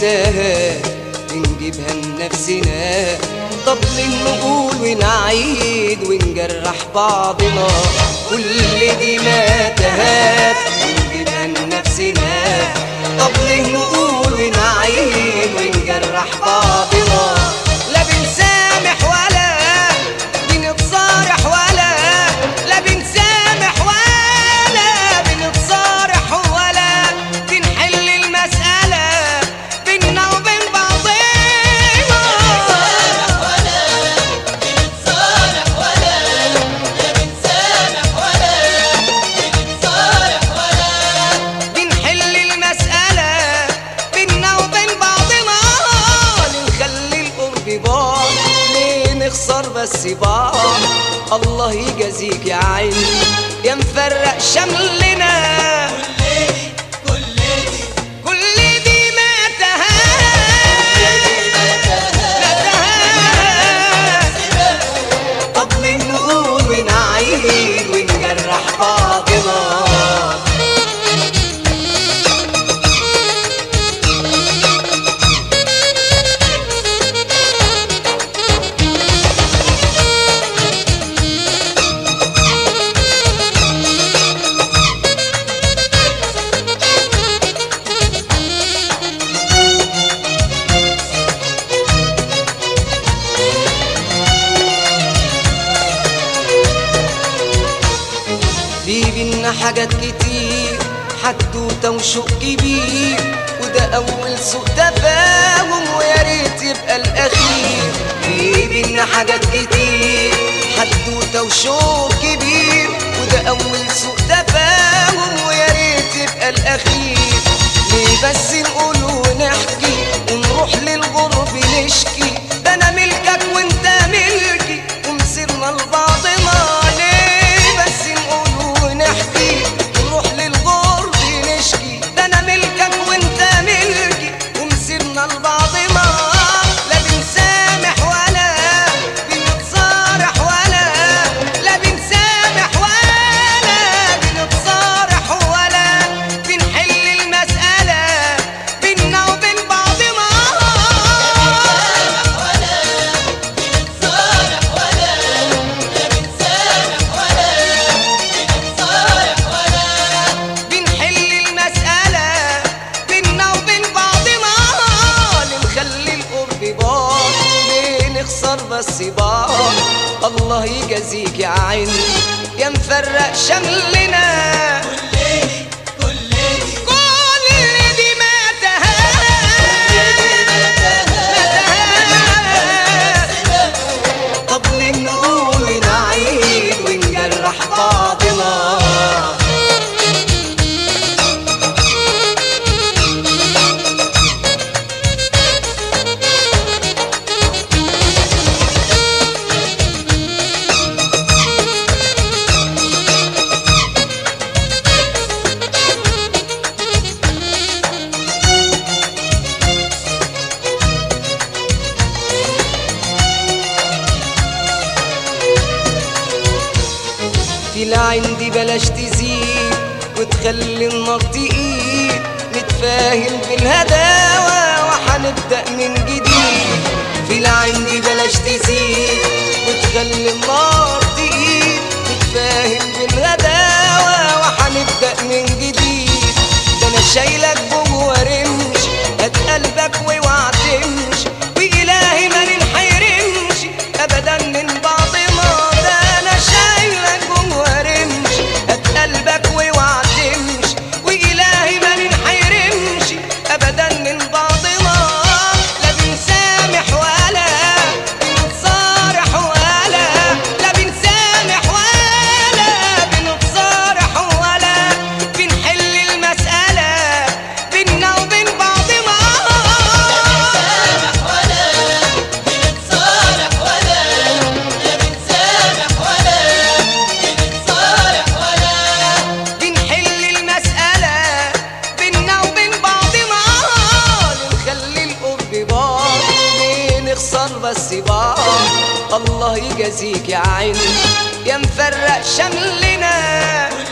ننساها بنجيبها لنفسنا طب ليه نقول ونعيد ونجرح بعضنا كل دي متاهات بنجيبها لنفسنا طب ليه نقول ونعيد ونجرح بعضنا لا بنسامح ولا بنتصارح ولا لا بنسامح ولا بنتصارح ولا بنحل المسألة بينا وبين بعضنا بنحل المسألة بينا وبين بعضنا نخلي القرب بعض ليه نخسر بس بعض الله يجازيك يا عيني يا مفرق شملنا كل دي متاهات طب ليه نقول ونعيد ونجرح بعضنا في بينا حاجات كتير حدوته وشوق كبير وده اول سوء تفاهم ويا ريت يبقى الاخير في بينا حاجات كتير حدوته وشوق كبير وده اول سوء تفاهم ويا ريت يبقى الاخير ليه بس نقول ونحكي ونروح للغرب نشكي ده انا ملكك وانت ملكي ومسيرنا لبعضنا ليه بس نقول ونحكي ونروح للغرب نشكي ده انا ملكك وانت ملكي ومسيرنا لبعضنا لا بنسامح ولا بنتصارح ولا لا بنسامح ولا بنتصارح ولا بنحل المسألة بينا وبين بعضنا بنحل المسألة بينا وبين بعضنا نخلي القرب بعض ليه نخسر بس بعض الله يجازيك يا عيني يا مفرق شملنا كل دي متاهات طب ليه نقول ونعيد ونجرح بعضنا في العين دي بلاش تزيد وتخلي النار تقيل نتفاهم بالهداوة وحنبدأ من جديد في العين دي بلاش تزيد وتخلي النار تقيل نتفاهم بالهداوة وحنبدأ من جديد ده انا شايلك جوه رمش هات قلبك واوعى تمشي وإلهي ما ننحرمش أبدا من بعضنا ده أنا شايلك جوه رمش هات قلبك واوعى تمشي وإلهي ما ننحرمش أبدا من بعضنا لا بنسامح ولا بنتصارح ولا لا بنسامح ولا بنتصارح ولا بنحل المسألة بينا وبين بعضنا بنحل المسألة بينا وبين بعضنا نخلي القرب بعض ليه نخسر بس بعض الله يجازيك يا عيني يا مفرق شملنا